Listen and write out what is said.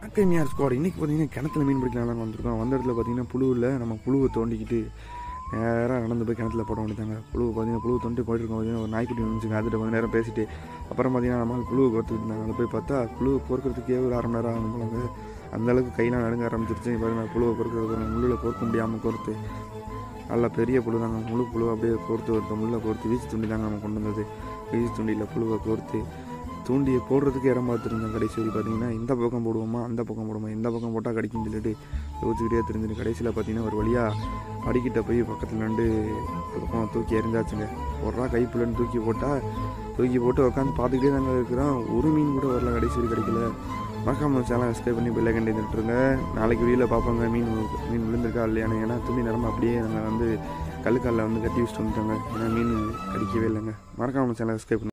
அக்கமியார் squad இன்றைக்கி பார்த்தீங்கன்னா கிணத்துல மீன் பிடிக்கலாம் வந்திருக்கோம் வந்த இடத்துல பார்த்தீங்கன்னா புழுவில் நம்ம புழுவை தோண்டிக்கிட்டு நேராக நடந்து போய் கிணத்துல போட வேண்டியதாங்க புழு பார்த்தீங்கன்னா புழு தோண்டி போயிட்டு இருக்கோம் பார்த்தீங்கன்னா ஒரு நாய்க்குட்டி வந்துச்சுங்க அதுகிட்ட கொஞ்சம் நேரம் பேசிட்டு அப்புறம் பார்த்தீங்கன்னா நம்ம புழுவை கோர்த்துக்கிட்டு இருந்தாங்க அங்கே போய் பார்த்தா புழு பொறுக்கிறதுக்கே ஒரு அரை மணி நேரம் ஆகும் போலங்க அந்த அளவுக்கு கையெல்லாம் நடுங்க ஆரம்பிச்சிருச்சு பார்த்தீங்கன்னா புழுவை பொறுக்கிறது முள்ளில் கோர்க்க முடியாமல் கோர்த்து நல்லா பெரிய புழு தாங்க முழு புழு அப்படியே கோர்த்து ஒருத்த முள்ள கோர்த்து வீச்சு தூண்டி தாங்க நம்ம கொண்டு வந்தது வீச்சு தூண்டியில் புழுவை கோர்த்து தூண்டியை போடுறதுக்கு இடம் பார்த்துருந்தேன் கடைசி வரை பார்த்தீங்கன்னா இந்த பக்கம் போடுவோமா அந்த பக்கம் போடுவோமா இந்த பக்கம் போட்டால் கடிக்கும்னு சொல்லிட்டு யோசிச்சுக்கிட்டே தெரிஞ்சுட்டு கடைசியில் பார்த்தீங்கன்னா ஒரு வழியாக படிக்கிட்ட போய் பக்கத்தில் நின்று ஒரு பக்கம் தூக்கி எறிஞ்சாச்சுங்க ஒரு கைப்புலன்னு தூக்கி போட்டால் தூக்கி போட்டு உட்காந்து பார்த்துக்கிட்டே தாங்க இருக்கிறோம் ஒரு மீன் கூட வரல கடைசி வரை கிடைக்கல மறக்காம சேனல் சப்ஸ்கிரைப் பண்ணி பெல்லை கண்டு இருந்துட்டுருங்க நாளைக்கு வீடியோவில் பார்ப்பாங்க மீன் மீன் விழுந்திருக்கா இல்லையானு ஏன்னா துணி நிறம அப்படியே நாங்கள் வந்து கல்லுக்காலில் வந்து கட்டி வச்சுட்டு வந்துட்டாங்க ஏன்னா மீன் கடிக்கவே இல்லைங்க மறக்காம சேனல் சப்ஸ்கிரைப் பண்ணி